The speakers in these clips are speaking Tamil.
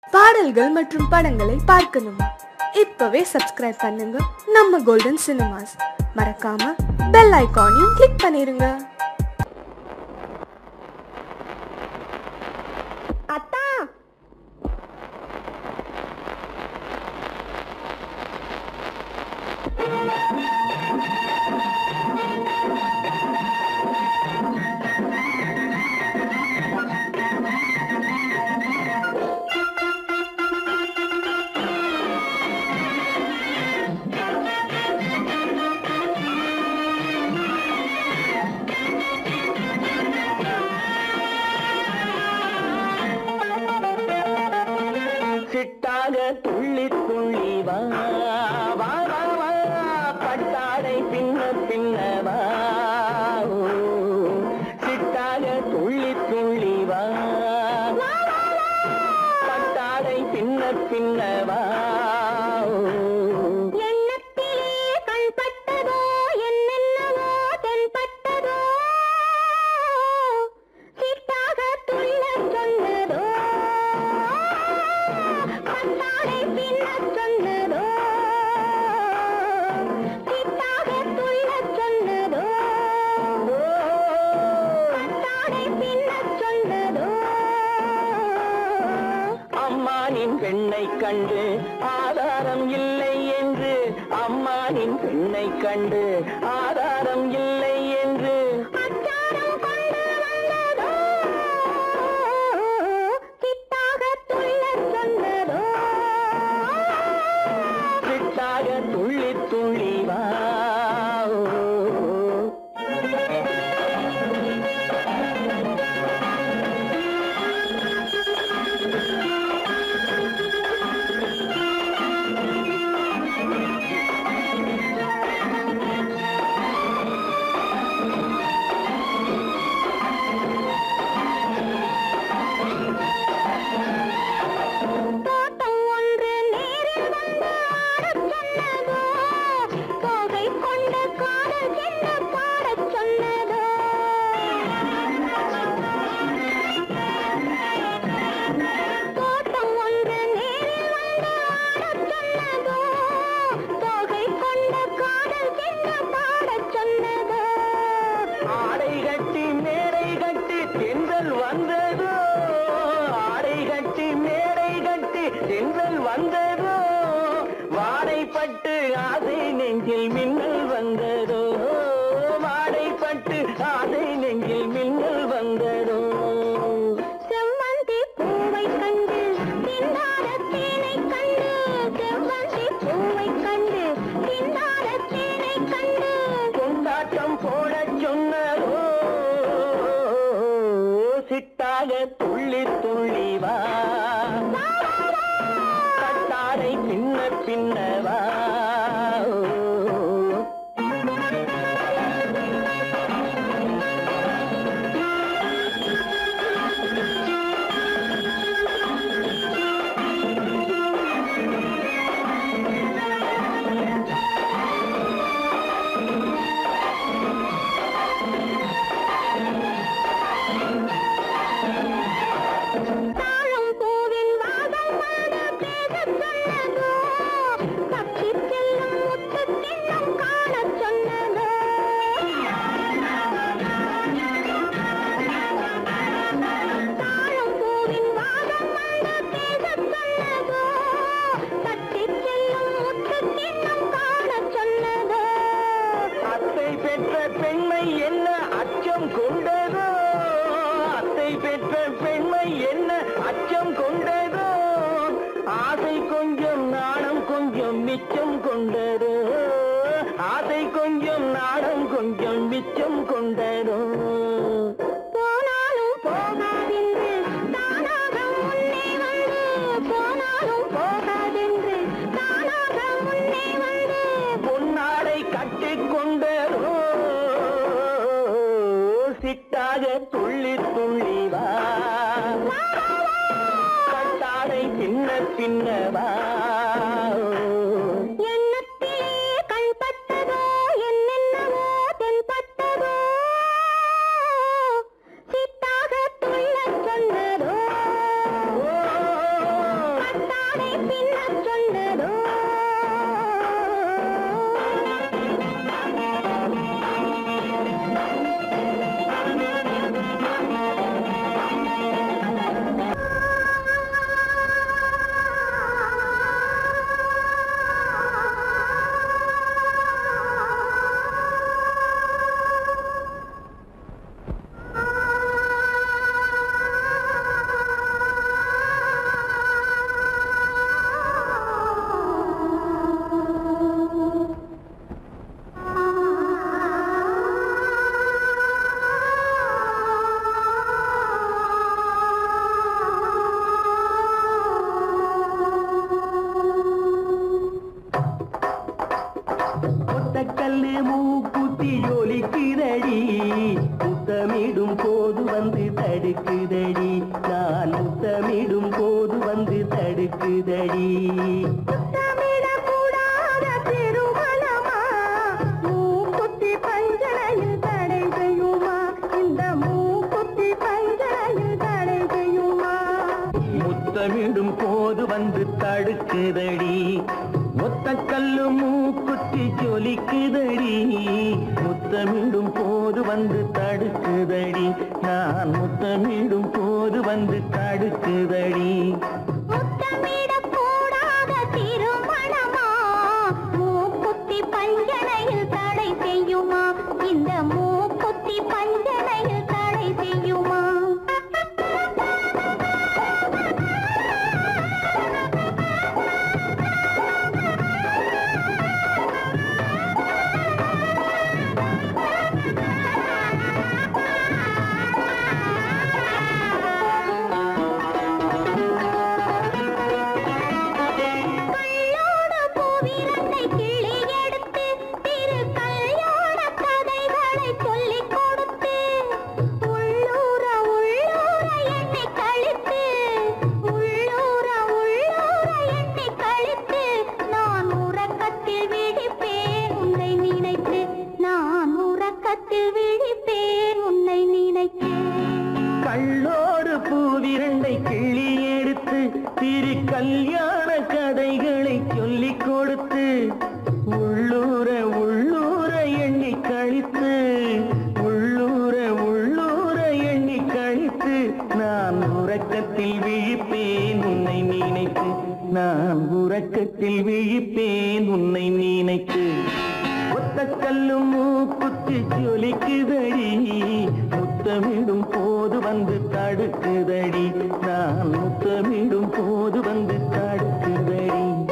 பாடல்கள் மற்றும் படங்களை பார்க்கணுமா இப்பவே சப்ஸ்கிரைப் பண்ணுங்க நம்ம கோல்டன் சினிமாஸ் மறக்காம பெல் ஐகானையும் கிளிக் பண்ணிருங்க அத்தா சிட்டாக துள்ளி துள்ளி வா வா வா வா பட்டாடை பின்ன பின்ன வா ஓ, சிட்டாக துள்ளி துள்ளி வா பட்டாடை பின்ன பின்ன வா ஓ. எண்ணத்திலே கண்பட்டதோ என்னென்னவோ தென்பட்டதோ சிட்டாக துள்ளச் சொன்னதோ பட்டாடை பின்னச் சொன்னதோ சிட்டாக துள்ளச் சொன்னதோ பட்டாடை பின்னச் சொன்னதோ அம்மானின் பெண்ணை கண்டு ஆதாரம் இல்லை என்று அம்மானின் பெண்ணை கண்டு ஆதாரம் இல்லை என்று அச்சாரம் கொண்டு வந்ததோ சித்தாக துள்ளச் சொன்னதோ சிட்டாக துள்ளி துள்ளி வா தோட்டம் ஒன்று நேரில் வந்து ஆடச் சொன்னதோ தோகை கொண்ட காதல் என்ன பாடச் சொன்னதோ தோட்டம் ஒன்று நேரில் வந்து ஆடச் சொன்னதோ தோகை கொண்ட காதல் என்ன பாடச் சொன்னதோ ஆடை கட்டி மேடை கட்டி தென்றல் வந்ததோ ஆடை கட்டி மேடை கட்டி தென்றல் வந்ததோ வாடைப்பட்டு ஆசை நெஞ்சில் மின்னல் வந்ததோ வாடைப்பட்டு ஆசை நெஞ்சில் மின்னல் வந்ததோ செவ்வந்தி பூவை கண்டு திண்டாட தேனை கண்டு செவ்வந்தி பூவை கண்டு திண்டாட தேனை கண்டு கொண்டாட்டம் போட சொன்னதோ சிட்டாக துள்ளி துள்ளி வா கட்டாடை பின்ன பின்ன வா தாழம் பூவின் வாசம் வந்து பேசச் சொன்னதோ பக்தி செல்லும் முத்து கிண்ணம் காணச் சொன்னதோ தாழம் பூவின் வாசம் வந்து பேசச் சொன்னதோ பக்தி செல்லும் முத்து கிண்ணம் காணச் சொன்னதோ அத்தை பெற்ற பெண்மை என்ன அச்சம் கொண்டதோ அத்தை பெற்ற பெண்மை என்ன அச்சம் கொண்டதோ ஆசை கொஞ்சம் நாணம் கொஞ்சம் மிச்சம் கொண்டதோ ஆசை கொஞ்சம் நாணம் கொஞ்சம் மிச்சம் கொண்டதோ போனாலும் போகாதென்று தானாக முன்னே வந்து போனாலும் போகாதென்று தானாக முன்னே வந்து பொன்னாடை கட்டிக் கொண்டதோ சிட்டாக துள்ளி துள்ளி வா கட்டாடை பின்ன பின்ன வா எண்ணத்திலே கண்பட்டதோ என்னென்னவோ தென்பட்டதோ சித்தாக துள்ளச் சொன்னதோ கல்லு மூக்குத்தி ஜொலிக்குதடி முத்தமிடும் போது வந்து தடுக்குதடி நான் முத்தமிடும் போது வந்து தடுக்குதடி முத்தமிடக்கூடாத திருமணமா மூக்குத்தி பஞ்சனையில் தடை செய்யுமா இந்த மூக்குத்தி பஞ்சனையில் தடை செய்யுமா முத்தமிடும் போது வந்து தடுக்குதடி ஒத்த கல்லு மூக்குத்தி ஜொலிக்குதடி முத்தமிடும் போது வந்து தடுக்குதடி நான் முத்தமிடும் போது வந்து தடுக்குதடி முத்தமிடக்கூடாத திருமணமா மூக்குத்தி பஞ்சனையில் தடை செய்யுமா இந்த மூக்குத்தி பஞ்சனையில் தடை செய்யுமா கள்ளோட பூவிரண்டை கிள்ளி எடுத்து திரு கல்யாண கதைகளை சொல்லிக் கொடுத்து உள்ளூர உள்ளூர எண்ணி கழித்து உள்ளூர உள்ளூர எண்ணி கழித்து நான் உறக்கத்தில் விழிப்பேன் உன்னை நினைத்து நான் உறக்கத்தில் விழிப்பேன் உன்னை நினைத்தேன் கள்ளோடு பூவிரண்டை கிள்ளி எடுத்து திரு கல்யாண கதைகளை சொல்லிக் கொடுத்து உள்ளூர உள்ளூர எண்ணி கழித்து உள்ளூர உள்ளூர எண்ணி கழித்து நான் உறக்கத்தில் விழிப்பேன் உன்னை நினைத்து நான் உறக்கத்தில் விழிப்பேன் உன்னை நினைத்து ஒத்த கல்லும் மூக்குத்தி ஜொலிக்குதடி முத்தமிடும் போது வந்து தடுக்குதடி நான் முத்தமிடும் போது வந்து தடுக்குதடி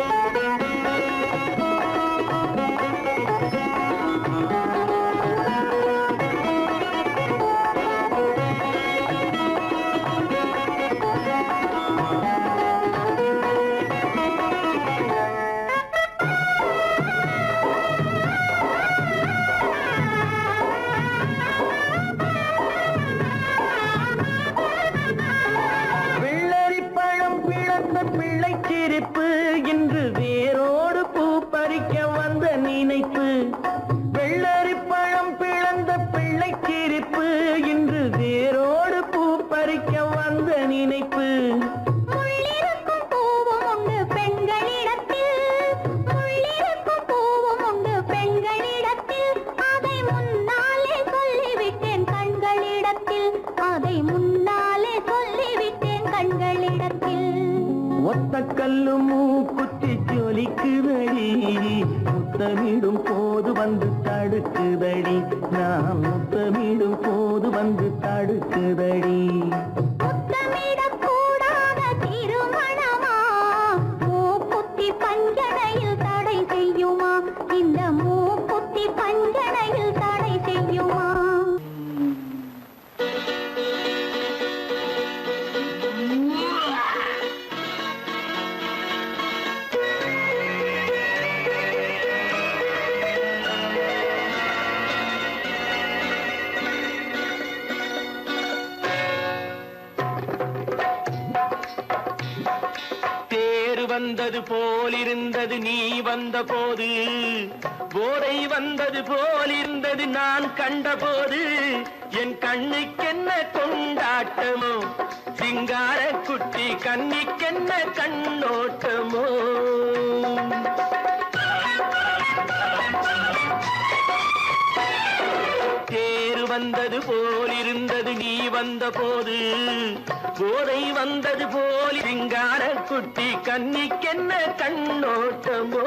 வெள்ளரி பழம் பிளந்த பிள்ளை சிரிப்பு இன்று வேரோடு பூ பறிக்க வந்த நினைப்பு வெள்ளரி பழம் பிளந்த பிள்ளை சிரிப்பு இன்று வேரோடு பூ பறிக்க வந்த நினைப்பு முள்ளிருக்கும் பூவும் உண்டு பெண்களிடத்தில் முள்ளிருக்கும் பூவும் உண்டு பெண்களிடத்தில் அதை முன்னாலே சொல்லிவிட்டேன் கண்களிடத்தில் அதை முன்னாலே சொல்லிவிட்டேன் கண்களிடத்தில் ஒத்த கல்லு மூக்குத்தி ஜொலிக்குதடி முத்தமிடும் போது வந்து தடுக்குதடி நான் முத்தமிடும் போது வந்து தடுக்குதடி முத்தமிடக்கூடாத திருமணமா மூக்குத்தி பஞ்சனையில் தடை செய்யுமா இந்த மூக்குத்தி பஞ்சனையில் தடை செய்யுமா தேர் வந்தது போலிருந்தது நீ வந்த போது போதை வந்தது போலிருந்தது நான் கண்டபோது என் கண்ணுக்கென்ன கொண்டாட்டமோ சிங்கார குட்டி கண்ணிக்கென்ன கண்ணோட்டமோ தேர் வந்தது போலிருந்தது நீ வந்த போது போதை வந்தது போல் சிங்கார குட்டி கண்ணிக்கென்ன கண்ணோட்டமோ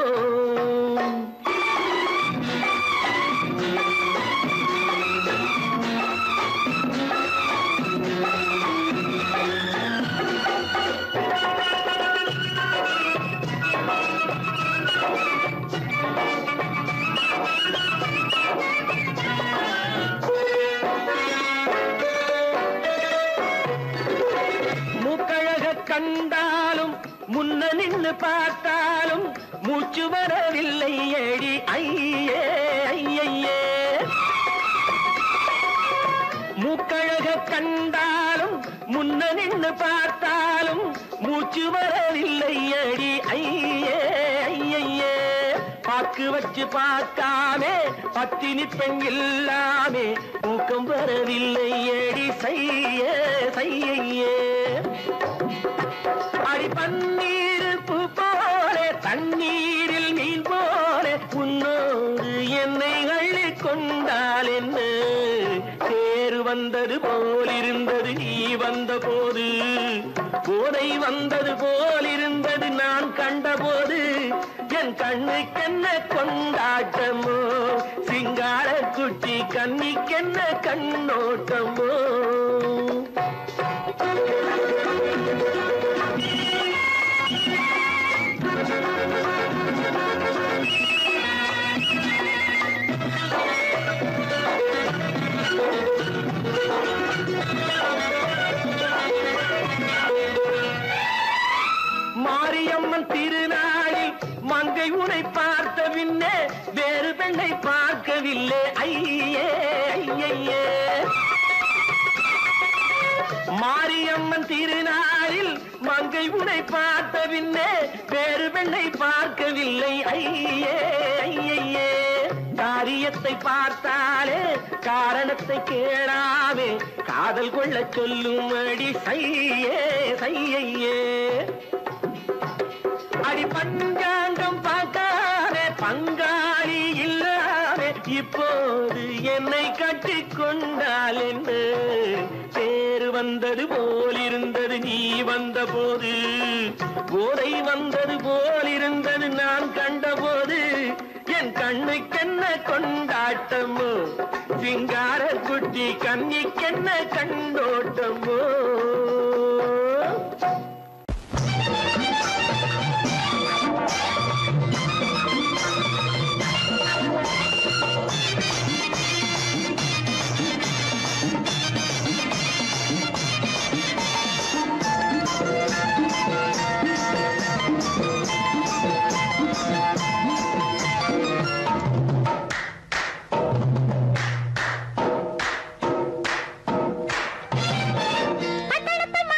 முக்கழக கண்டாலும் முன்ன நின்னு பார்த்தாலும் மூச்சு வரவில்லை ஏடி ஐயே ஐயையே மூக்கழக கண்டாலும் முன்ன நின்னு பார்த்தாலும் மூச்சு வரவில்லை அடி ஐயே ஐயையே பாக்கு வச்சு பார்க்காமே பத்தினி பெண் இல்லாமே தூக்கம் வரவில்லை அடி செய்ய செய்யையே அடி பன்னீர் பூ போல தண்ணீரில் மீன் போல உன்னோடு என்னை அள்ளி கொண்டால் என்ன தேர் வந்தது போலிருந்தது நீ வந்த போது போதை வந்தது போலிருந்தது நான் கண்டபோது என் கண்ணுக்கென்ன கொண்டாட்டமோ சிங்கார குட்டி கண்ணிக்கென்ன கண்ணோட்டமோ மாரியம்மன் திருநாளில் மங்கை உனை பார்த்த பின்னே வேறு பெண்ணை பார்க்கவில்லை ஐயே ஐயையே மாரியம்மன் திருநாளில் மங்கை உனை பார்த்த பின்னே வேறு பெண்ணை பார்க்கவில்லை ஐயே ஐயையே காரியத்தை பார்த்தாலே காரணத்தை கேளாமே காதல் கொள்ள சொல்லும் அடி சையே சையையே அடி பஞ்சாங்கம் பார்க்காதே பங்காளி இல்லாதே இப்போது என்னை கட்டி கொண்டால் என்று பேரு வந்தது போலிருந்தது நீ வந்த போது போதை வந்தது போலிருந்தது நான் கண்டபோது என் கண்ணுக்கென்ன கொண்டாட்டமோ சிங்கார குட்டி கண்ணிக்கென்ன கண்டோட்டமோ பட்டணத்து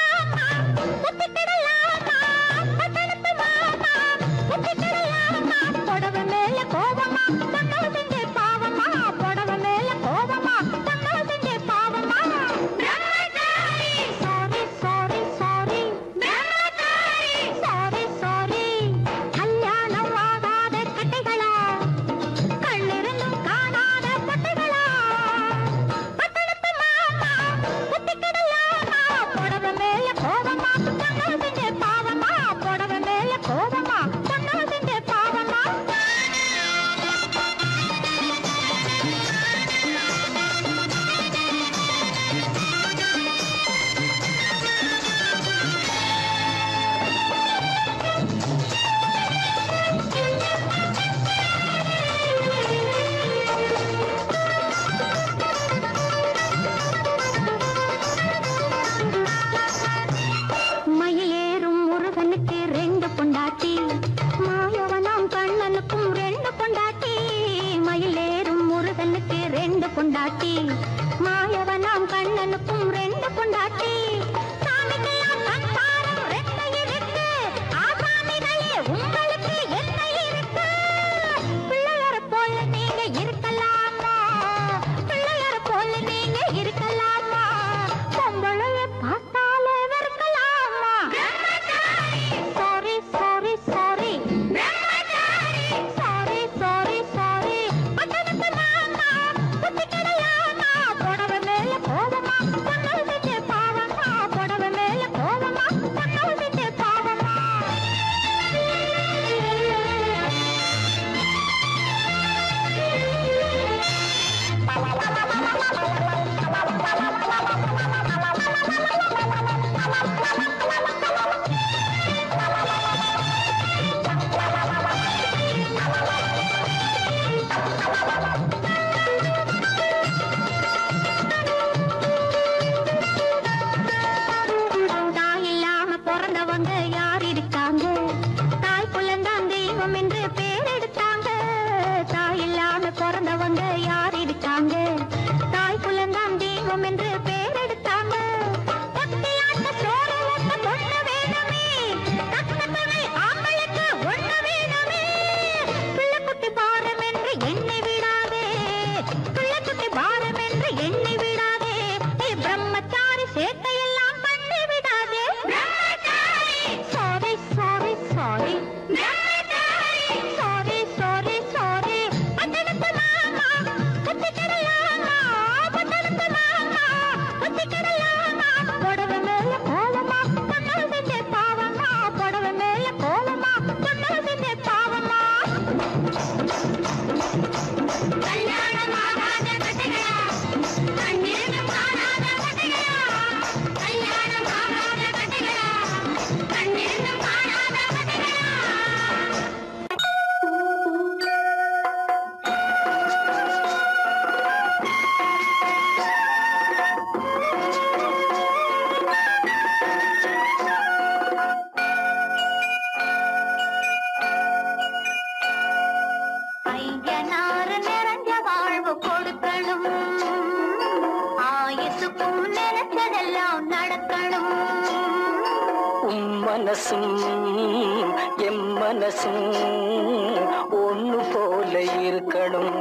என்று பேரெடுத்தாங்க ஒத்தையாட்ட சோறு ஊட்ட பொண்ணு வேணுமே தக்கத்தனை ஆம்பளுக்கு ஒண்ணு வேணுமே பிள்ளைக்குட்டி பாரம் என்று எண்ணி விடாதே பிள்ளைக்குட்டி பாரம் என்று எண்ணி விடாதே ஏ பிரம்மச்சாரி சேட்டையெல்லாம் பண்ணி விடாதே sorry sorry sorry sorry sorry sorry பட்டணத்து மாமா குத்திக்கிடலாமா பட்டணத்து மாமா குத்திக்கிடலாமா புடவை மேல கோலமா பொண்ணு செஞ்ச பாவமா புடவை மேல கோலமா பொண்ணு செஞ்ச பாவமா கல்யாணம் ஆகாத கட்டைகளா கண்ணீரும் காணாத கட்டைகளா கல்யாணம் ஆகாத கட்டைகளா கண்ணீரும் காணாத கட்டைகளா ஐயனாறு நிறைஞ்ச வாழ்வு கொடுக்கணும் ஆயுசுக்கும் நினைச்சதெல்லாம் நடக்கணும் உம் மனசும் எம் மனசும் ஒண்ணு போல இருக்கணும்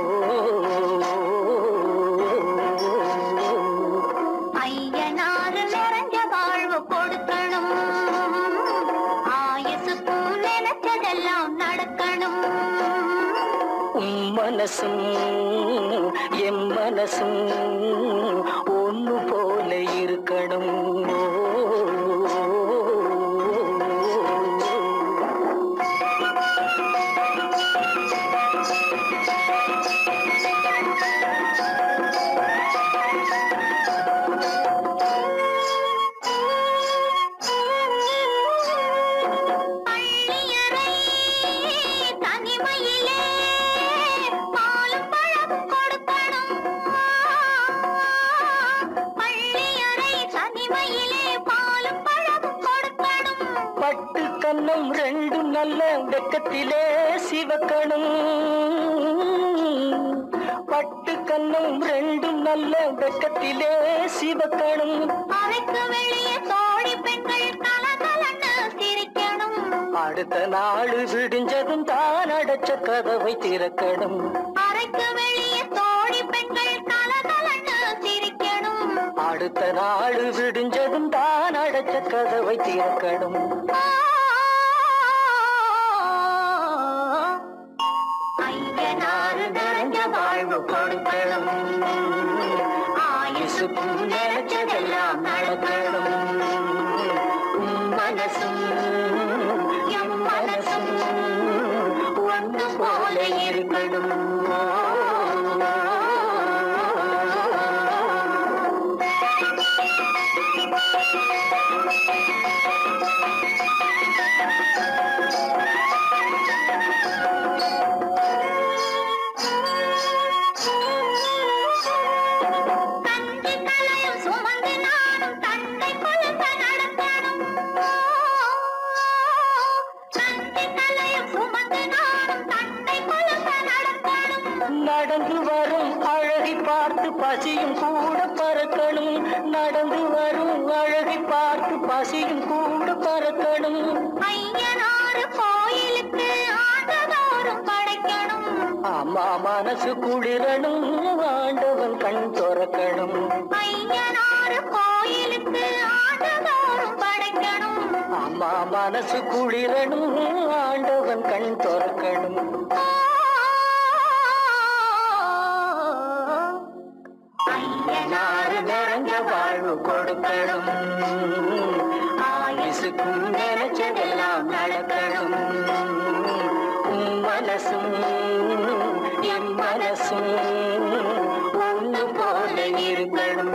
ஐயனாறு நிறைஞ்ச வாழ்வு கொடுக்கணும் ஆயுசுக்கும் நினைச்சதெல்லாம் நடக்கணும் உம் மனசும் எம் மனசும் ஒண்ணு போல இருக்கணும் பள்ளியறை தனிமையிலே பாலும் பழமும் கொடுக்கணும் பள்ளியறை தனிமையிலே பாலும் பழமும் கொடுக்கணும் பட்டு கன்னம் ரெண்டும் நல்ல வெக்கத்திலே சிவக்கணும் பட்டு கன்னம் ரெண்டும் நல்ல வெக்கத்திலே சிவக்கணும் அறைக்கு வெளியே தோழி பெண்கள் கலகலன்னு சிரிக்கணும் அடுத்த நாள் விடிஞ்சதும் தான் அடைச்ச கதவை திறக்கணும் அறைக்கு வெளியே தோழி பெண்கள் கலகலன்னு சிரிக்கணும் அடுத்த நாள் விடிஞ்சதும் தான் அடைச்ச கதவை திறக்கணும் ஐயனாறு நிறைஞ்ச வாழ்வு கொடுக்கணும் ஆயுசுக்கும் நினைச்சதெல்லாம் நடக்கணும் உம் மனசும் எம் மனசும் ஒன்று போல இருக்கணும் தந்தை தலையும் சுமந்து நானும் தந்தை குழந்த நடக்கணும் தந்தை தலையும் சுமந்து நானும் தந்தை குழந்த நடக்கணும் நடந்து வரும் அழகை பார்த்து பசியும் கூட பறக்கணும் நடந்து வரும் அழகை பார்த்து பசியும் கூட பறக்கணும் ஐயனாறு கோயிலுக்கு ஆண்டதோறும் படைக்கணும் அம்மா மனசு குளிரணும் ஆண்டவன் கண் துறக்கணும் ஐயனாறு கோயிலுக்கு ஆண்டதோறும் படைக்கணும் அம்மா மனசு குளிரணும் ஆண்டவன் கண் துறக்கணும் நாறு நிறைஞ்ச வாழ்வு கொடுக்கணும் ஆயுசுக்கும் நினைச்சதெல்லாம் நடக்கணும் உம் மனசும் என் மனசும் ஒன்று போல இருக்கணும்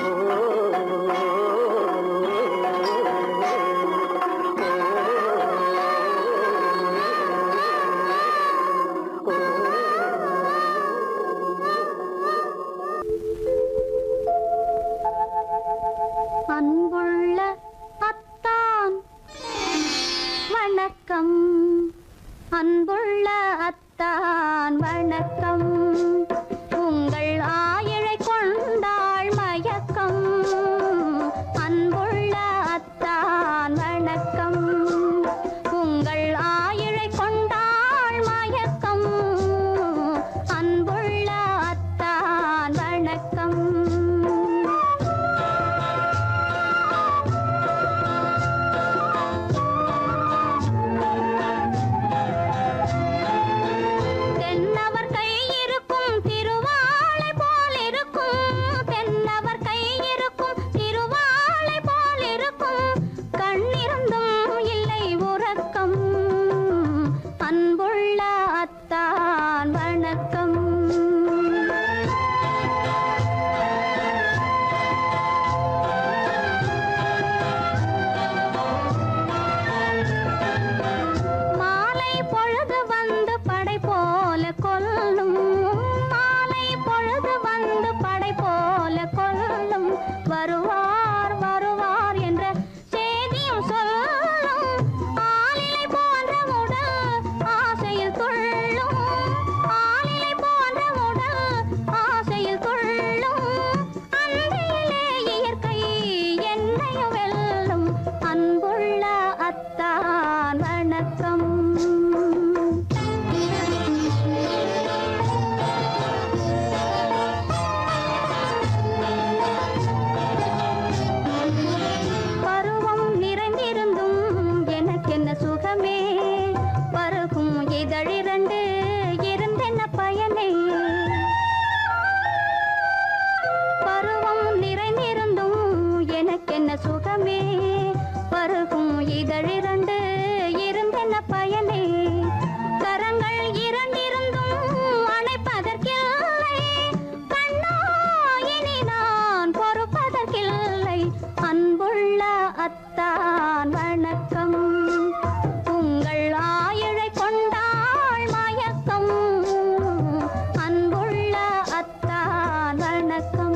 அன்புள்ள அத்தான் வணக்கம் அன்புள்ள அத்தான் வணக்கம் உங்கள் ஆயிழை கொண்டாள் மய என்ன பயனே கரங்கள் இரண்டிருந்தும் அணைப்பதற்கில்லை கண்ணா இனி நான் பொறுப்பதற்கில்லை அன்புள்ள அத்தான் வணக்கம் உங்கள் ஆயுளை கொண்டாள் மயக்கம் அன்புள்ள அத்தான் வணக்கம்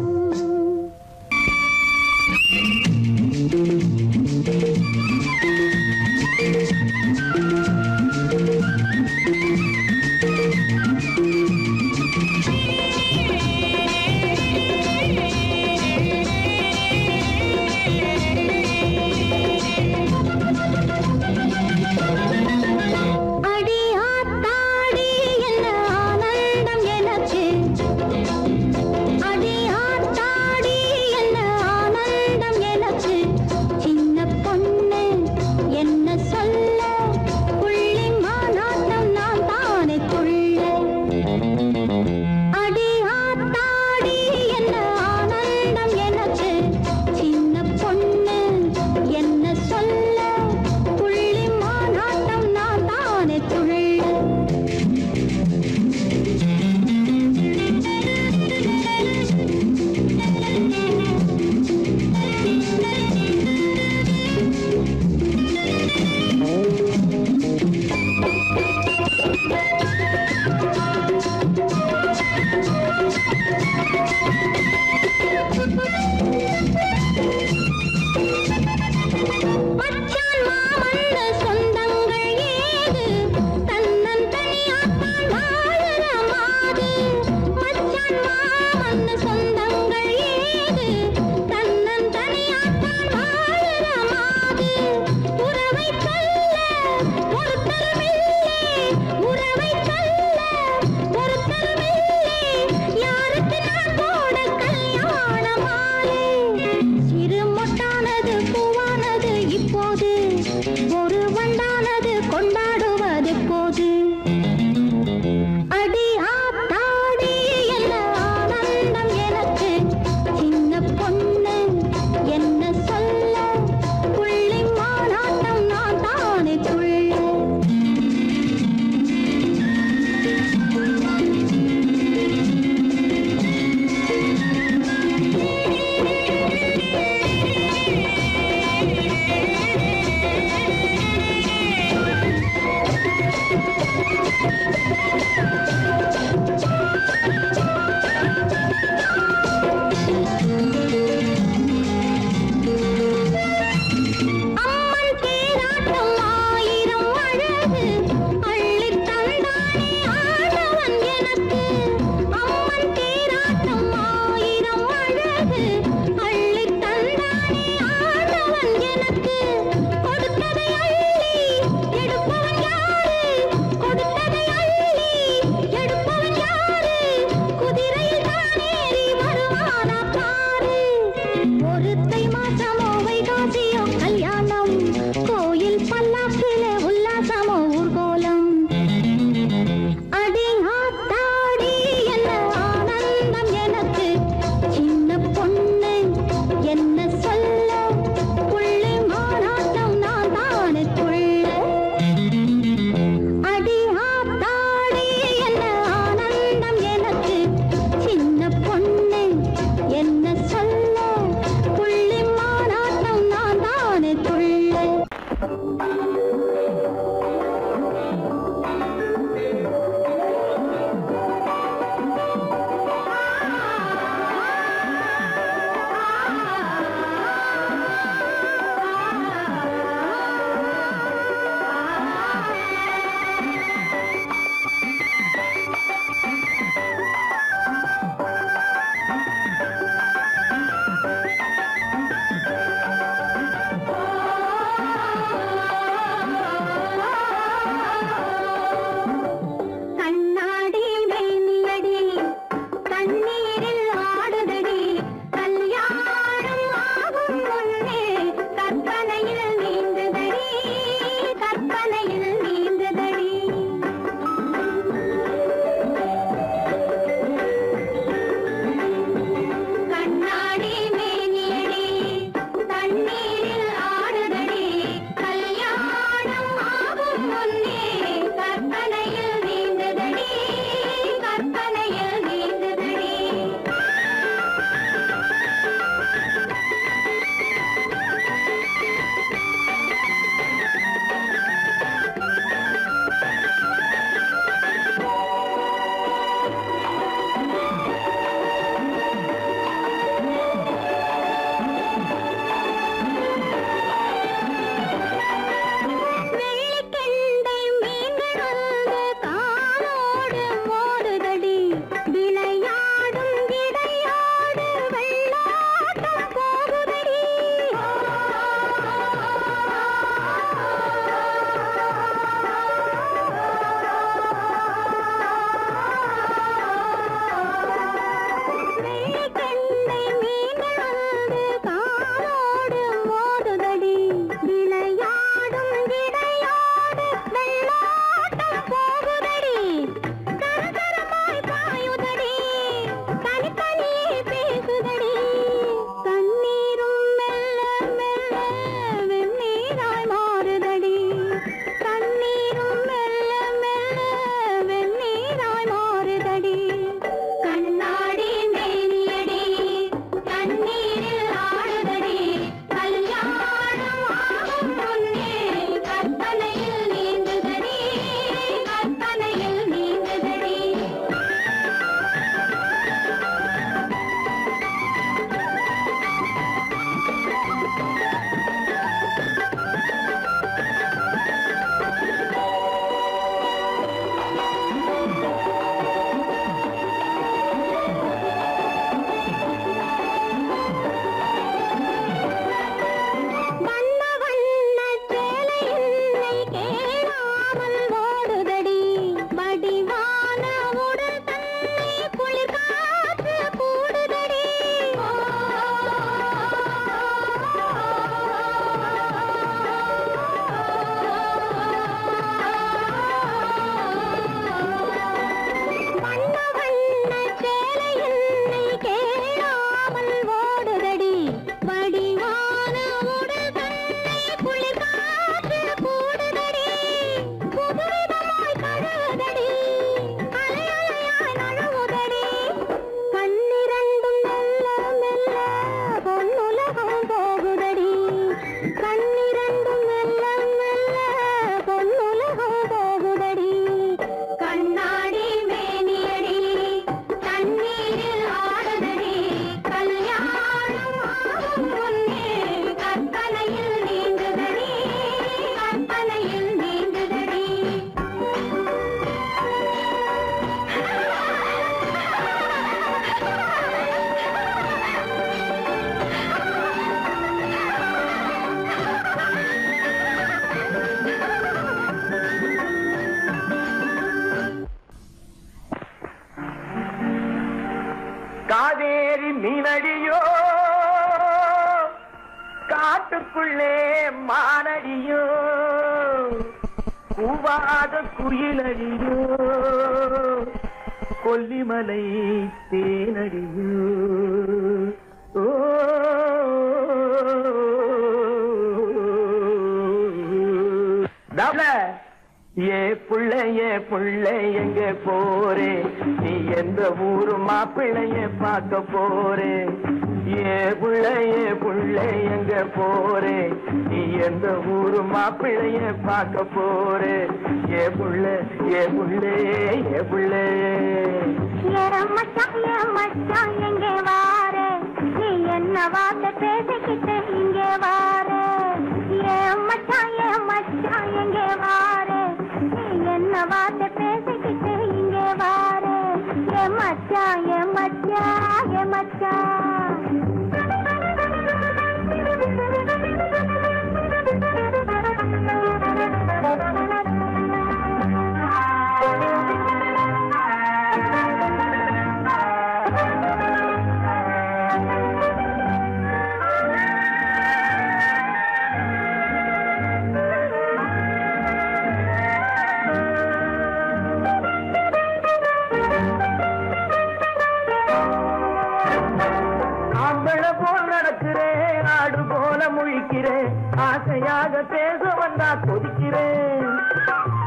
முன்னே கற்பனையில் நீந்ததடி கற்பனையில் நீந்ததடி வெள்ளிக்கெண்டை மீன்கள் வந்து காலோடு மோதுதடி விளையாடும் இடையோடு வெள்ளாட்டம் போகுதடி வெள்ளிக்கெண்டை மீன்கள் வந்து காலோடு மோதுதடி விளையாடும் இடையோடு வெள்ளாட்டம் போகுதடி கரகரமாய் பாயுதடி தனித்தனியே பேசுதடி தண்ணீரும் மெல்ல மெல்ல வெந்நீராய் மாறுதடி தண்ணீரும் மெல்ல மெல்ல வெந்நீராய் மாறுதடி கண்ணாடி மேனியடி தண்ணீரில் ஆடுதடி கல்யாணம் ஆகும் முன்னே கற்பனையில் நீந்துதடி கற்பனையில் நீந்துதடி வண்ண வண்ண சேலை என்னை கேளாமல் ஓடுதடி வடிவான உடல் தன்னை குளிர் காற்று கூடுதடி வண்ண வண்ண சேலை என்னை கேளாமல் ஓடுதடி வடிவான உடல் தன்னை குளிர் காற்று கூடுதடி புதுவிதமாய் கழுதடி அலை அலையாய் நழுவுதடி கண்ணிரண்டும் மெல்ல மெல்ல பொன்னுலகம் போகுதடி கண்ணிரண்டும் மெல்ல மெல்ல பொன்னுலகம் போகுதடி கண்ணாடி மேனியடி தண்ணீரில் ஆடுதடி கல்யாணம் ஆகும் முன்னே கற்பனையில் நீந்துதடி கற்பனையில் நீந்துதடி காவேரி மீனடியோ காட்டுக்குள்ளே மானடியோ கூவாத குயிலடியோ கொல்லிமலை தேனடியோ ஓ டபுள ஏ புள்ள ஏ புள்ள எங்க போறே நீ எந்த ஊரு மாப்பிள்ளைய பார்க்க போறே ஏ புள்ள ஏ புள்ள எங்க போறே நீ எந்த ஊரு மாப்பிள்ளைய பார்க்க போறே ஏ புள்ள ஏ புள்ளே ஏ புள்ளே ஏன் மச்சான் ஏன் மச்சான் எங்கே வாரு நீ என்ன வார்த்தை பேசிக்கிட்டு இங்கே வாரு ஏன் மச்சான் ஏன் மச்சான் எங்கே வாரு நீ என்ன வார்த்தை பேசிக்கிட்டு இங்கே வாரு ஏ மச்சான் ஏ மச்சான் ஏ மச்சான்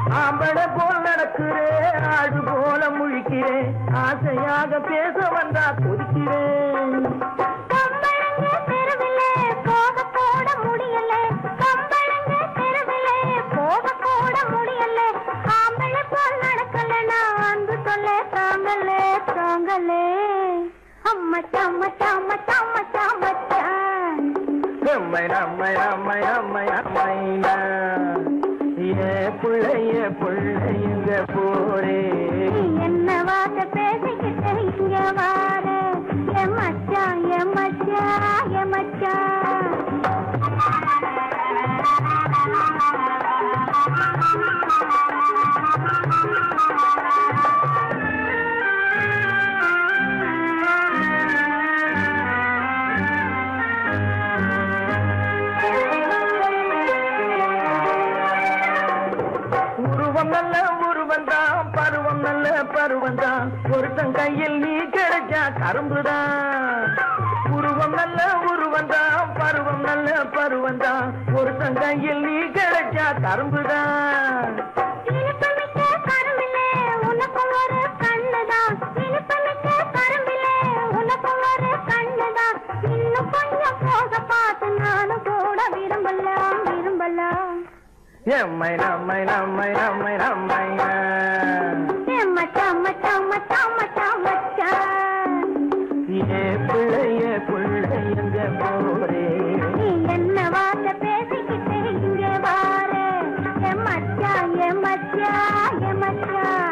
ஆம்பளை போல் நடக்கிறேன் ஆடு போல முழிக்கிறேன் ஆசையாக பேச வந்தா கொதிக்கிறேன் கம்பளங்க தெருவிலே போக கூட முடியல கம்பளங்க தெருவிலே போக கூட முடியல ஆம்பளை போல் நடக்கல நான் அன்பு சொல்ல தாங்கலே தாங்கலே அம்மச்சா அம்மச்சா அம்மச்சா அம்மச்சா அம்மச்சான் அம்மை அம்மை அம்மை அம்மை அம்மைனா ஏ பிள்ளைய பிள்ளைங்க போரே நீ என்ன வார்த்தை பேசிக்கிட்டு இங்க வார என் மச்சான் என் மச்சான் என் மச்சான் உருவம் நல்ல உருவம் தான் பருவம் நல்ல பருவம் தான் ஒருத்தன் கையில் நீ கிடைச்சா கரும்புதான் உருவம் நல்ல உருவம் தான் பருவம் நல்ல பருவம் தான் ஒருத்தன் கையில் நீ கிடைச்சா கரும்புதான் இனிப்புமிக்க கரும்பிலே உனக்கும் ஒரு கண்ணுதான் இனிப்புமிக்க கரும்பிலே உனக்கும் ஒரு கண்ணுதான் இன்னும் கொஞ்சம் போக பார்த்து நானும் கூட விரும்பலாம் விரும்பலாம் எம்மை நம்மை நம்மை நம்மை நம்மை என் மச்சான் மச்சான் மச்சான் மச்சான் மச்சான் ஏ பிள்ளைய பிள்ளைங்க போரே நீ என்ன வார்த்தை பேசிக்கிட்டு இங்க வார என் மச்சான் என் மச்சான் என் மச்சான்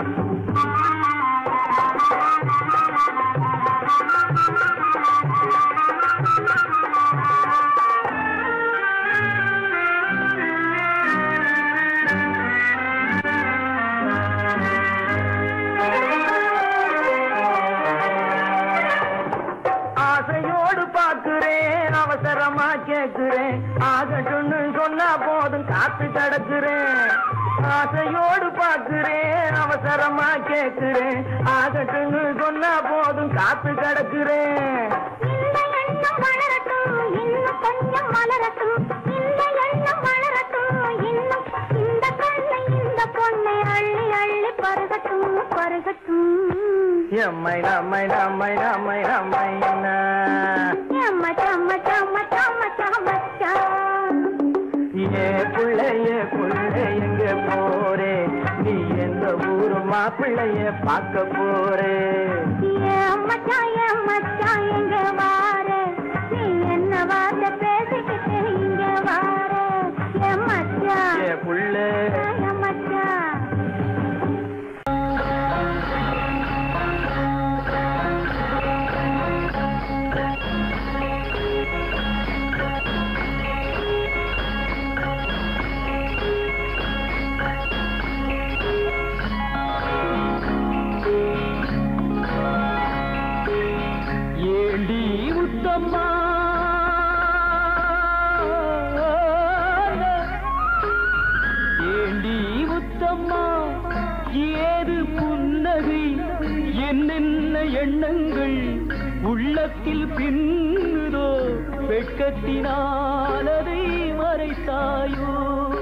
ஆசையோடு பார்க்கிறேன் அவசரமா கேட்கிறேன் ஆகட்டும்னு சொன்னா போதும் காத்து கிடக்குறேன் ஆசையோடு பார்க்கிறேன் அவசரமா கேட்கிறேன் ஆகட்டும்னு சொன்னா போதும் காத்து கிடக்குறேன் இந்த எண்ணம் வளரட்டும் இன்னும் கொஞ்சம் வளரட்டும் இந்த எண்ணம் வளரட்டும் இன்னும் இந்த கண்ணை இந்த பொண்ணை அள்ளி அள்ளி பருகட்டும் பருகட்டும் எம்மை நம்மை நம்மை நம்மை நம்மை என் மச்சான் மச்சான் மச்சான் மச்சான் மச்சான் ஏ பிள்ளைய பிள்ளை எங்க போறே நீ எந்த ஊரு மாப்பிள்ளைய பார்க்க போறே என் மச்சான் என் மச்சான் எங்க வார நீ என்ன வார்த்தை பேசிக்கிட்டு இங்க வார என் மச்சான் ஏ புள்ள என் மச்சான் ஏண்டி உத்தம்மா ஏண்டி உத்தம்மா ஏது புன்னகை என்னென்ன எண்ணங்கள் உள்ளத்தில் பின்னுதோ வெட்கத்தினாலதை மறைத்தாயோ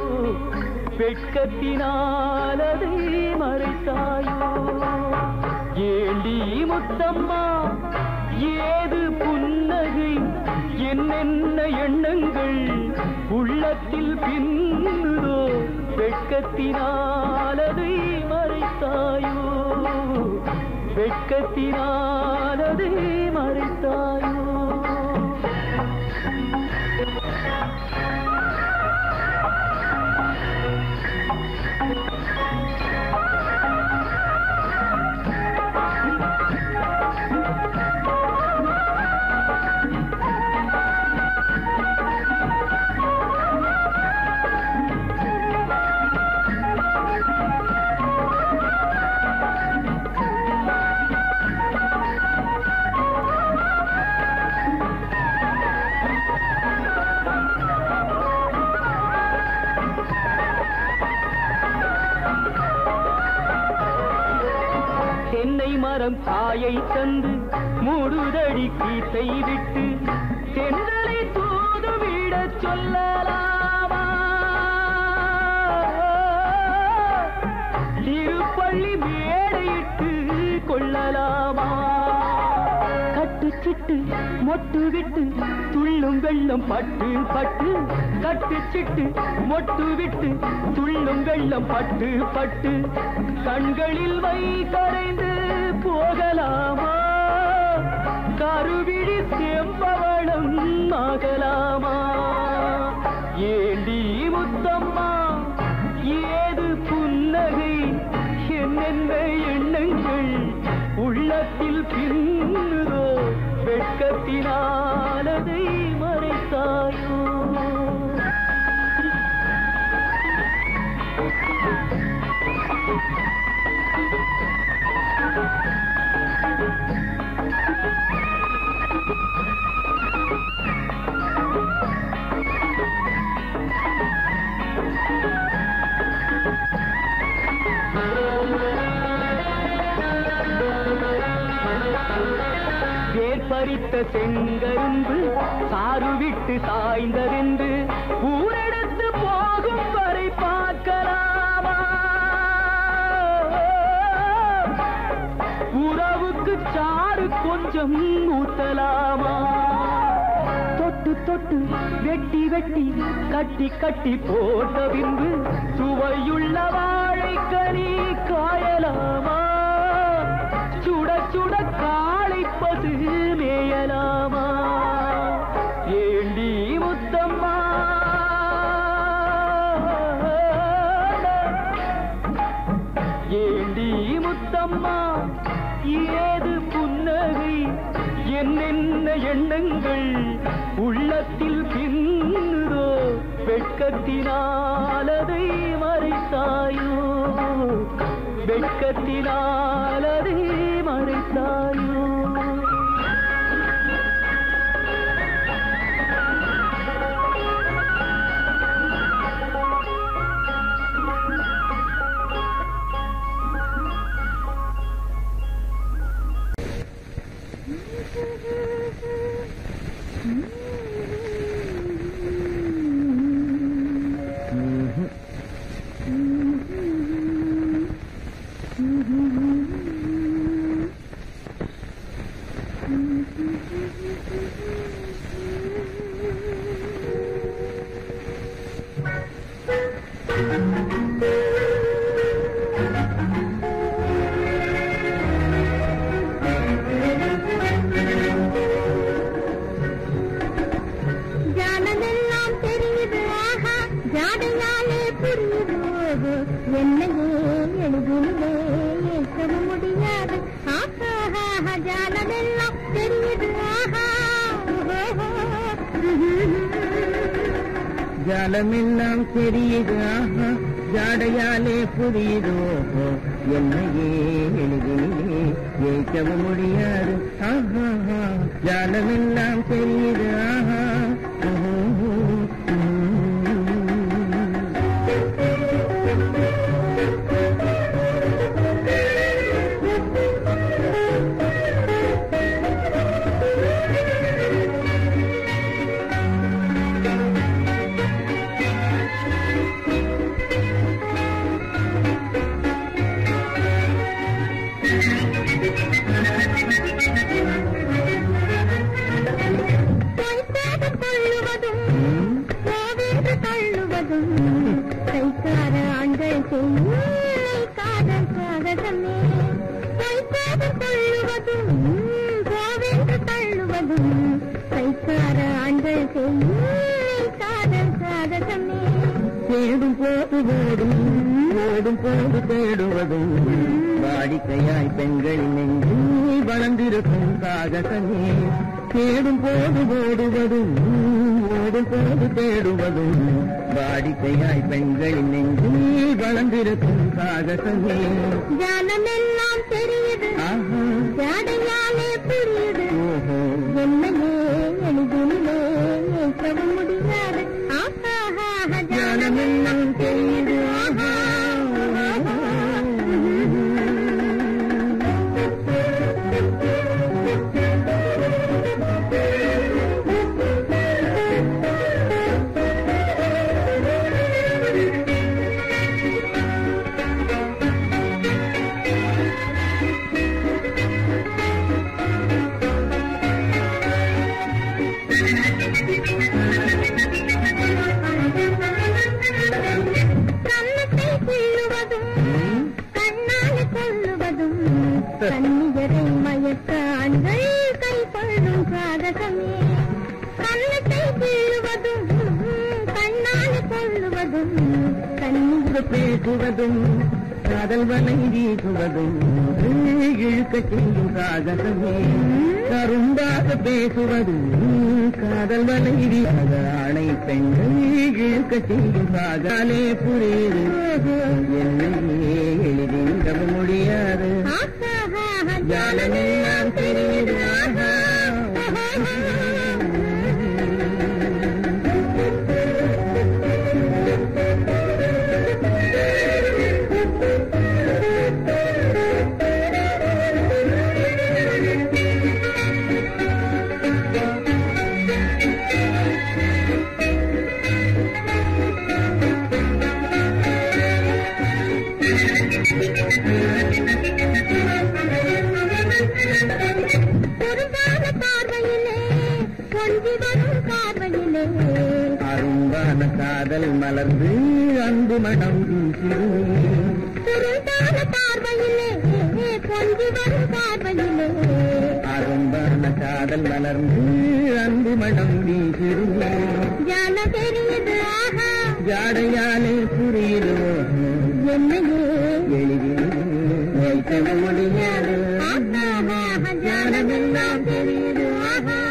வெட்கத்தினாலதை மறைத்தாயோ ஏண்டி முத்தம்மா ஏது புன்னகை என்னென்ன எண்ணங்கள் உள்ளத்தில் பின்னுதோ வெட்கத்தினாலதை மறைத்தாயோ வெட்கத்தினாலதை மறைத்தாயோ தென்னை மரம் காயை தந்து மூடுதடி கீத்தை விட்டு தென்றலை தூதுவிடச் சொல்லலாமா மொட்டு விட்டு துள்ளும் வெள்ளம் பட்டு பட்டு கட்டு சிட்டு மொட்டு விட்டு துள்ளும் வெள்ளம் பட்டு பட்டு கண்களில் வை கரைந்து போகலாமா கருவிழி செம்பவளம் ஆகலாமா ஏண்டி முத்தம்மா ஏது புன்னகை என்னென்ன எண்ணங்கள் உள்ளத்தில் பின்னுதோ வெட்கத்தினாலதை மறைத்தாயோ வேர் பறித்த செங்கரும்பு சாறு விட்டு சாய்ந்ததென்று ஊரெடுத்து போகும் வரை பார்க்கலாமா உறவுக்கு சாறு கொஞ்சம் ஊத்தலாமா தொட்டு தொட்டு வெட்டி வெட்டி கட்டி கட்டி போட்ட பின்பு சுவையுள்ள வாழைக்கனி காயலாமா சுட சுட காளை பசு மேயலாமா ஏண்டி முத்தம்மா ஏண்டி முத்தம்மா ஏது புன்னகை என்னென்ன எண்ணங்கள் உள்ளத்தில் பின்னுதோ வெட்கத்தினாலதை மறைத்தாயோ வெட்கத்தினாலதை மறைத்தாயோ ஜானமெல்லாம் தெரியுது ஆஹா ஜாடையாலே புரியுது ஓஹோ என்னையே எழுதுமே ஏற்க முடியாது ஆஹா ஆஹா, ஜானமெல்லாம் தெரியுது ஆஹா ஓஹோ. ஜாலமெல்லாம் தெரியுது ஆஹா ஜாடையாலே புரியுது ஓஹோ என்னையே எளிதிலே ஜெயிக்கவும் முடியாது ஆஹா ஆஹா. ஜாலமெல்லாம் தெரியுது ஆஹா ஓஹோ, ம். பொய்சாக கொள்ளுவதும் கோவிந்து தள்ளுவதும் கைக்கார ஆண்கள் செய்யும் காதல் சாகசமே பொய்சாக கொள்ளுவதும் கோவிந்து தள்ளுவதும் கைக்கார ஆண்கள் செய்யும் காதல் சாகசமே தேடும் போது ஓடும் ஓடும் போது தேடுவதும் வாடிக்கையாய் பெண்களின் நெஞ்சில் வளர்ந்திருக்கும் சாகசமே தேடும் போது ஓடுவதும் ஓடும் போது தேடுவதும் வாடிக்கையாய் பெண்களின் நெஞ்சில் வளர்ந்திருக்கும் சாகசமே ஜானமெல்லாம் தெரியுது ஆஹா ஜாடையாலே புரியுது ஓஹோ என்னையே எளிதிலே ஏற்கவும் முடியாது ஆஹா ஆஹா, ஞானமெல்லாம் தெரியுது ஆஹா ஜானமெல்லாம் கண்ணியரை மயக்க ஆண்கள் கை கொள்ளும் சாதகமே கன்னத்தை வீழுவதும் கண்ணால் கொள்ளுவதும் கண்ணீர் பேசுவதும் காதல் வலை வீசுவதும் இழுக்க செய்யும் சாகசமே கரும்பாக பேசுவதும் காதல் வலை வீசாத ஆணை பெண்கள் இழுக்க செய்யும் சாகாலே புரியுது என்னையே எளிதில் முடியாது ஜாலமெல்லாம் தெரியுது ஆஹா. பொருந்தாத பார்வையிலே கொஞ்சி வரும் பார்வையிலே அரும்பான காதல் மலர்ந்து அன்பு மனம் வீசிடுமே பொருந்தாத பார்வையிலே கொஞ்சி வரும் பார்வையிலே அரும்பான காதல் மலர்ந்து அன்பு மனம் வீசிடுமே ஜான தெரியுது ஆஹா ஜாடையாலே புரியுதோ என்னையே எளிதில் வைக்க முடியாது ஜானமெல்லாம் தெரியுது ஆஹா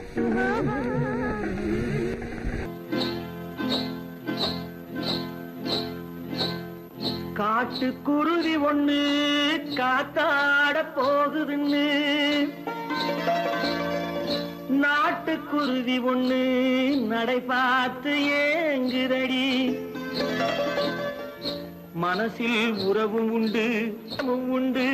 காட்டு குருவி ஒண்ணு காத்தாட போகுதுன்னு நாட்டு குருவி ஒண்ணு நடை பார்த்து ஏங்குதடி மனசில் உறவும் உண்டு உறவும் உண்டு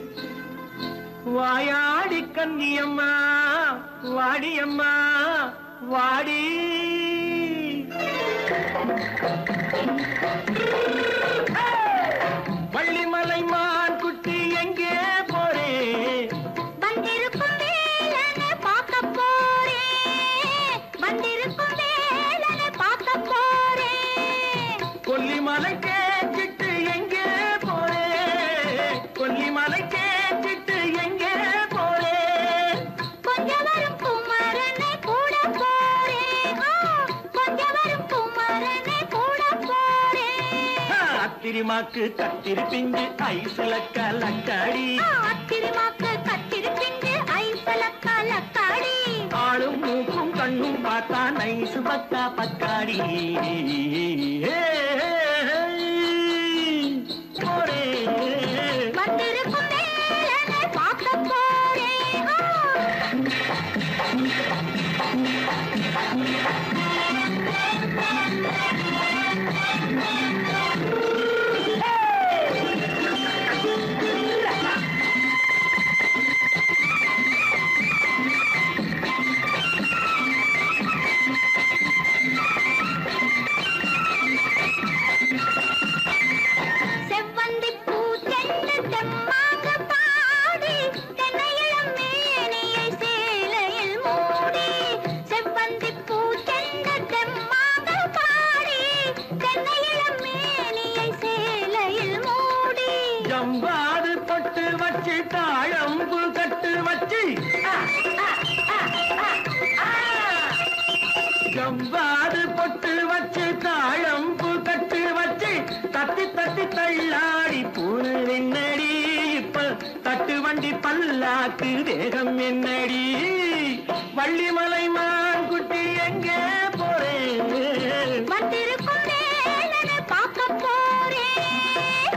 வாயாடி கன்னியம்மா வாடியம்மா வாடி வள்ளிமலை மான் குட்டி எங்கே போறே வந்திருக்கும் வேலனை பார்க்க போறேன் வந்திருக்கும் வேலனை பார்க்க போறேன் கொல்லிமலை கேட்டுட்டு எங்கே போறே கொல்லிமலை கேட்டுட்டு எங்கே போறே கொஞ்சம் வரும் குமரனை கூட போறேன் ஆ, கொஞ்சம் வரும் குமரனை கூட போறேன் அத்திரிமாக்கு கத்திரி பிஞ்சு ஐசுல கலக்காடி ஆ, அத்திருமாக்கு கத்திருப்பிண்டு ஐசல கலக்காடி ஆளும் மூக்கும் கண்ணும் பார்த்தா நைசு பக்கா பக்காடி போறே வந்திருக்கும் வேலனை பார்க்க போறேன் ஆ, செவ்வந்தி பூ செண்டு தெம்மாக பாடி தென்னையிளம் மேனியை சேலையில் மூடி செவ்வந்தி பூ செண்டு தெம்மாக பாடி தென்னையிளம் மேனியை சேலையில் மூடி ஜம்பாது பொட்டு வச்சு தாழம்பு கட்டு வச்சு ஜம்பாது பொட்டு வச்சு தாழம்பு கட்டு வச்சு தட்டி தட்டி தள்ளாடி பூனு என்னடி இப்ப தட்டு வண்டி பல்லாக்கு வேகம் என்னடி வள்ளிமலை மான் குட்டி எங்கே போறேன் வந்திருக்கும் வேலனை பார்க்க போறேன்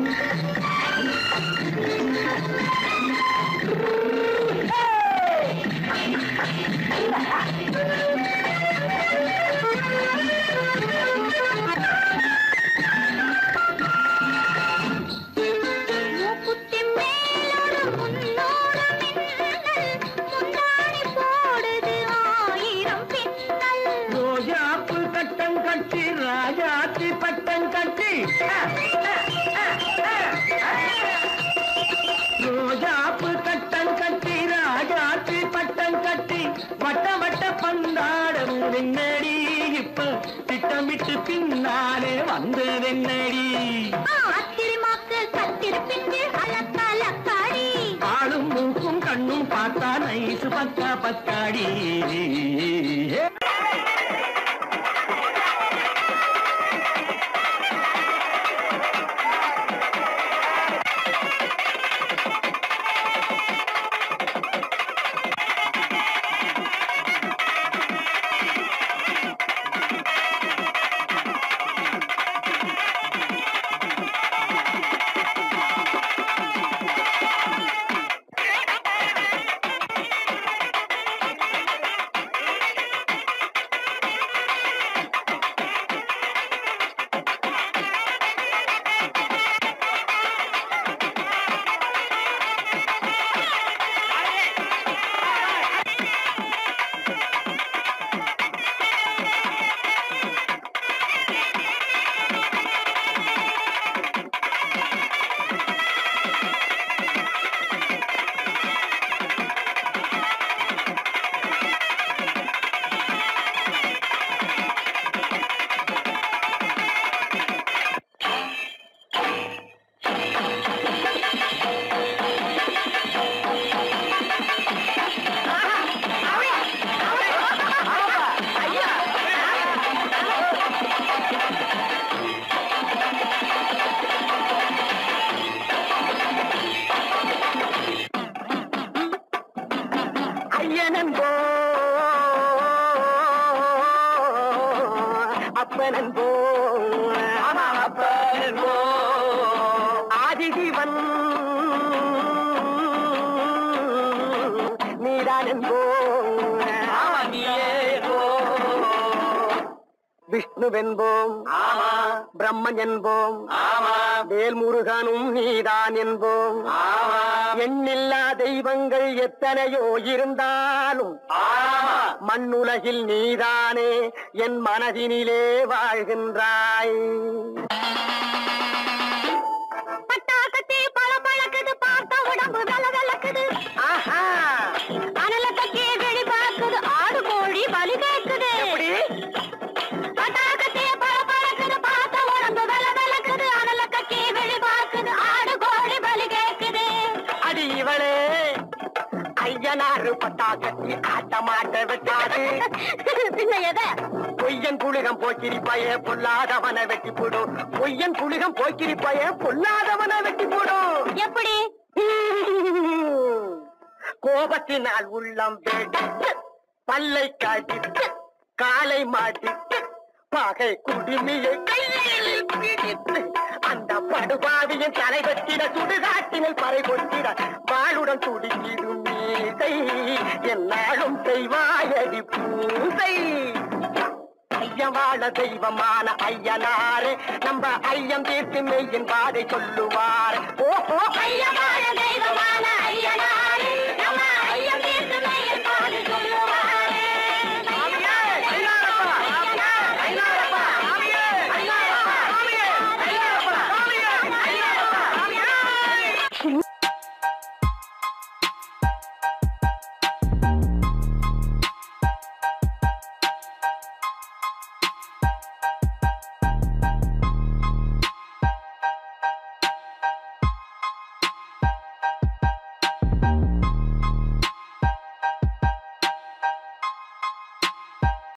மூக்குத்தி மேலோடு முன்னோடு மின்னல் முந்தாணி போடுது ஆயிரம் பின்னல் ரோஜாப்பு கட்டம் கட்டி ராஜாத்தி பட்டம் கட்டி ரோஜாப்பு கட்டம் கட்டி ராஜாத்தி பட்டம் கட்டி வட்ட வட்ட பந்தாடம் வெண்ணடி இப்ப திட்டமிட்டு பின்னாலே வந்ததென்னடி ஆத்திரமாக்கு கத்திருப்பிண்டு அலக்கலக்காடி அக்கா பத்தாடி ஐயனன்போ அப்பனன்போ அப்பனன்போ ஆதிதிவன் நீதானன்போ விஷ்ணுவென்போம் ஆமா பிரம்மன் என்போம் ஆமா வேல்முருகனும் நீதான் என்போம் ஆமா எண்ணில்லா தெய்வங்கள் எத்தனையோ இருந்தாலும் மண்ணுலகில் நீதானே என் மனதினிலே வாழ்கின்றாய் பட்டாக்கத்தி பல பழக்குது பார்த்த உடம்பு வெல வெலக்குது ஆஹா அனல கத்தி வெளி பார்க்குது ஆடு கோழி பலி கேக்குது எப்படி பட்டாக்கத்தி பல பழக்குது பார்த்த உடம்பு வெல வெலக்குது அனல கத்தி வெளி பார்க்குது ஆடு கோழி பலி கேக்குது அடி இவளே ஐயனாறு பட்டாக்கத்தி ஆட்ட மாட்ட விட்டாது பின்ன எதை பொய்யன் புலிகம் போக்கிரிப்பாயே பொல்லாதவனை வெட்டி போடும் பொய்யன் புலிகம் போக்கிரிப்பாயே பொல்லாதவனை வெட்டி போடும் எப்படி கோபத்தினால் உள்ளம் வெடித்து பல்லை காட்டித்து காலை மாட்டித்து பகை குடுமியை கையில் பிடித்து அந்த படுபாவியின் தலை வெட்டிட சுடுகாட்டினில் பறை கொட்டிட வாளுடன் துடிக்கிடும் மீசை என்னாலும் செய்வாயடி பூசை ஐயவாழ தெய்வமான ஐயனாரே நம்ம ஐயம் தீர்த்து மெய்யின் பாதை சொல்லுவார் ஓஹோ ஐயனாரே